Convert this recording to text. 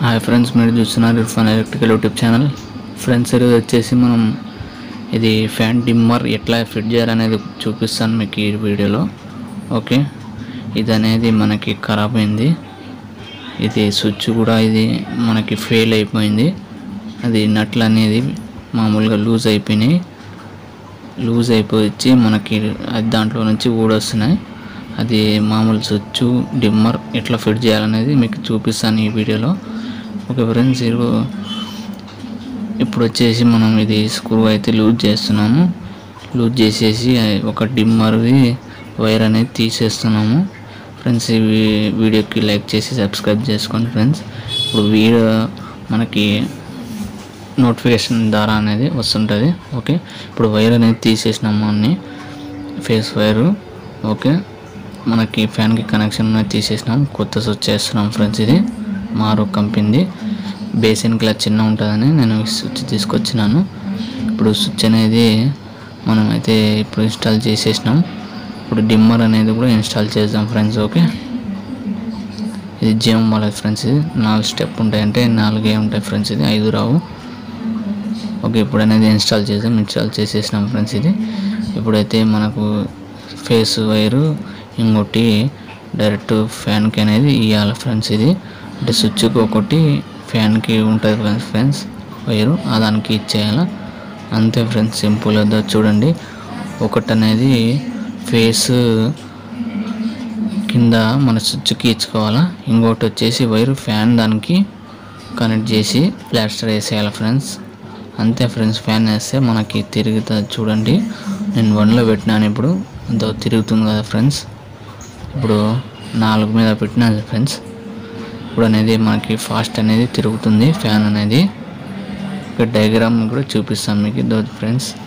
hi friends మీరు చూస్తున్నారు Irfan electrical YouTube channel friends ఈరోజు వచ్చేసి మనం ఇది ఫ్యాన్ డిమ్మర్ ఎట్లా ఫిట్ చేయాలనేది చూపిస్తాను మీకు ఈ వీడియోలో ఓకే ఇది అనేది మనకి ఖరాబ్ అయింది ఇది స్విచ్ కూడా ఇది మనకి ఫెయిల్ అయిపోయింది అది నట్లు అనేది మామూలుగా లూజ్ అయిపోయినాయి లూజ్ అయిపోయి వచ్చి మనకి అది దాంట్లో నుంచి ఊడొస్తున్నాయి అది మామూలు స్విచ్ డిమ్మర్ ఎట్లా ఫిట్ చేయాలనేది మీకు చూపిస్తాను ఈ వీడియోలో ఓకే ఫ్రెండ్స్ ఇరు ఇప్పుడు వచ్చేసి మనం ఇది స్క్రూ అయితే లూజ్ చేస్తున్నాము లూజ్ చేసేసి ఒక డిమ్మర్ది వైర్ అనేది తీసేస్తున్నాము ఫ్రెండ్స్ ఈ వీ- వీడియోకి లైక్ చేసి సబ్స్క్రైబ్ చేసుకోండి ఫ్రెండ్స్ ఇప్పుడు వీడియో మనకి నోటిఫికేషన్ ద్వారా అనేది వస్తుంటుంది ఓకే ఇప్పుడు వైర్ అనేది తీసేసినాము అన్ని ఫేస్ వైరు ఓకే మనకి ఫ్యాన్కి కనెక్షన్ అనేది తీసేసినాం కొత్త స్విచ్ చేస్తున్నాం ఫ్రెండ్స్ ఇది మారో కంపెనీది బేసిన్ క్లాత్ చిన్న ఉంటుందని నేను ఈ స్విచ్ తీసుకొచ్చినాను ఇప్పుడు స్విచ్ అనేది మనం అయితే ఇప్పుడు ఇన్స్టాల్ చేసేసినాం ఇప్పుడు డిమ్మర్ అనేది కూడా ఇన్స్టాల్ చేద్దాం ఫ్రెండ్స్ ఓకే ఇది జిఎం వాళ్ళ ఫ్రెండ్స్ ఇది నాలుగు స్టెప్ ఉంటాయి అంటే నాలుగే ఉంటాయి ఫ్రెండ్స్ ఇది ఐదు రావు ఓకే ఇప్పుడు అనేది ఇన్స్టాల్ చేసాం ఇన్స్టాల్ చేసేసినాం ఫ్రెండ్స్ ఇది ఇప్పుడైతే మనకు ఫేస్ వైరు ఇంకోటి డైరెక్ట్ ఫ్యాన్కి అనేది ఇవ్వాలి ఫ్రెండ్స్ ఇది అంటే స్విచ్కి ఒకటి ఫ్యాన్కి ఉంటుంది ఫ్రెండ్స్ ఫ్రెండ్స్ వైరు ఆ దానికి ఇచ్చేయాలి అంతే ఫ్రెండ్స్ సింపుల్ గా చూడండి ఒకటి అనేది ఫేస్ కింద మన స్విచ్కి ఇచ్చుకోవాలా ఇంకోటి వచ్చేసి వైరు ఫ్యాన్ దానికి కనెక్ట్ చేసి ప్లాస్టర్ వేసేయాలి ఫ్రెండ్స్ అంతే ఫ్రెండ్స్ ఫ్యాన్ వేస్తే మనకి తిరుగుతుంది చూడండి నేను వన్లో పెట్టినాను ఇప్పుడు ఎంతో తిరుగుతుంది కదా ఫ్రెండ్స్ ఇప్పుడు నాలుగు మీద పెట్టినాను ఫ్రెండ్స్ ఇప్పుడు అనేది మనకి ఫాస్ట్ అనేది తిరుగుతుంది ఫ్యాన్ అనేది ఇక్కడ డయాగ్రామ్ కూడా చూపిస్తాను మీకు ఫ్రెండ్స్